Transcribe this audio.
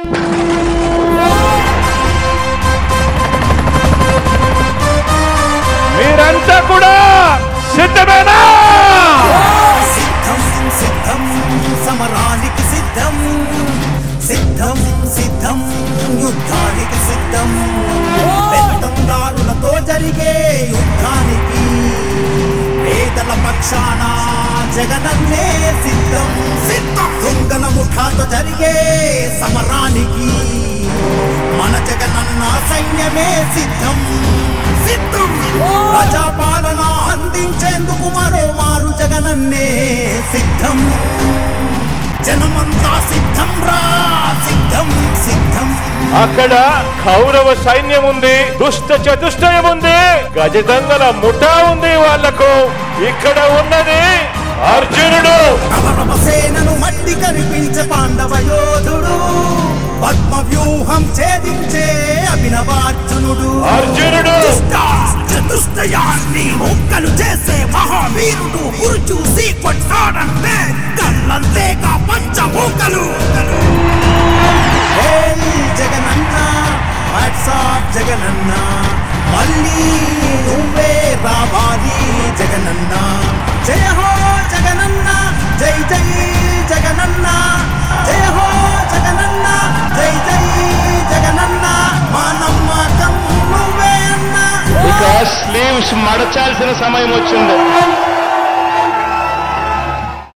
మీరంతా కూడా సిద్ధమేనా సిద్ధం సిద్ధం సమరానికి సిద్ధం సిద్ధం సిద్ధం యుద్ధానికి సిద్ధం పెత్తందారులతో జరిగే యుద్ధానికి పేదల పక్షాన జగనన్నే సిద్ధం సిద్ధం దొంగల ముఠాతో జరిగే సమరానికి మన జగనన్న సైన్యమే సిద్ధం సిద్ధం ప్రజాపాలన అందించేందుకు మరో మారు జగనన్నే సిద్ధం జనమంతా సిద్ధం రా సిద్ధం సిద్ధం అక్కడ కౌరవ సైన్యం ఉంది దుష్ట చతుష్టయం ఉంది గజదంగల ముఠా ఉంది వాళ్లకు ఇక్కడ ఉన్నది అర్జునుడు కవరవ సేనను మట్టి కనిపించే పాండవ యోధుడు పద్మ వ్యూహం ఛేదించే అభినవార్జునుడు అర్జునుడు దుష్ట చతుష్టయాన్ని ముక్కలు చేసే మహావీరుడు గురు చూసి కొట్టాడంటే కళ్ళంతేగా పంచమూకలు జగనన్న వాట్సాప్ జగనన్న మళ్ళీ నువ్వే రావాలి జగనన్న జయ హో జగనన్న జై జై జగనన్న జయ హో జగనన్న జై జై జగనన్న మా నమ్మకం నువ్వే అన్నా ఇక స్లీవ్స్ మడచాల్సిన సమయం వచ్చింది